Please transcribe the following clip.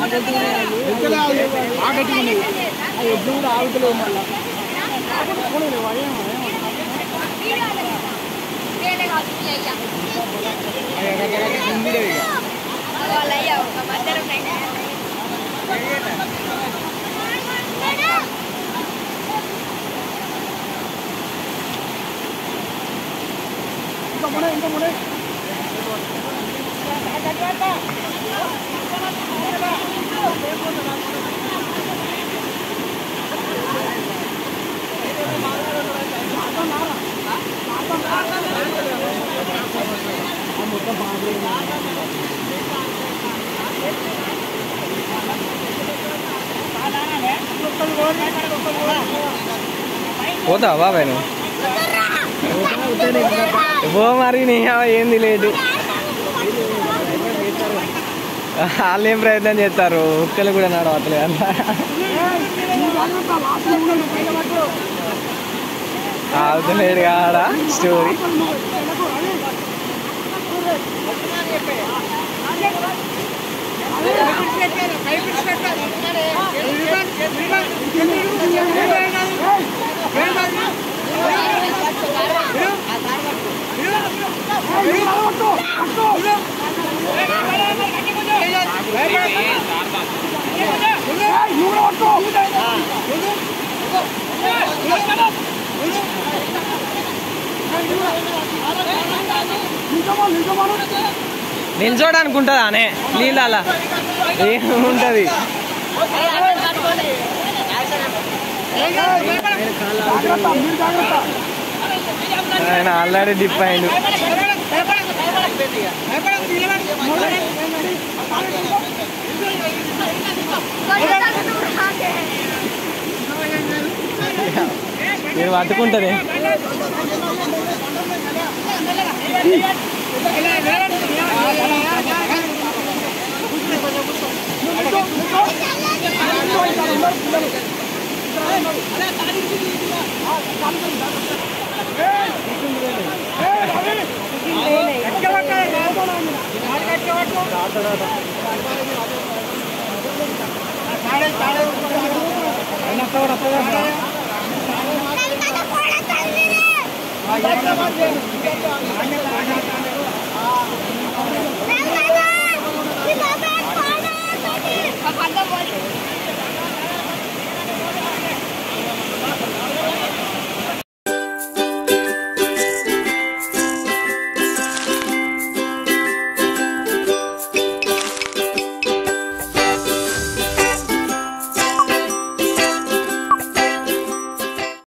పోతావా బాబాయ్ నువ్వు పో మరి నీ అవ్వ ఏంది లేటు వాళ్ళు ఏం ప్రయత్నం చేస్తారు ఉక్కలు కూడా నడవట్లేదు అంట ఆగుతలేడు కాడా స్టోరీ నిల్చోడానికి ఉంటుందా అనే నీళ్ళ ఏముంటది ఆయన ఆల్రెడీ డిప్ అయిండు నేను పట్టుకుంటుంది Thank you.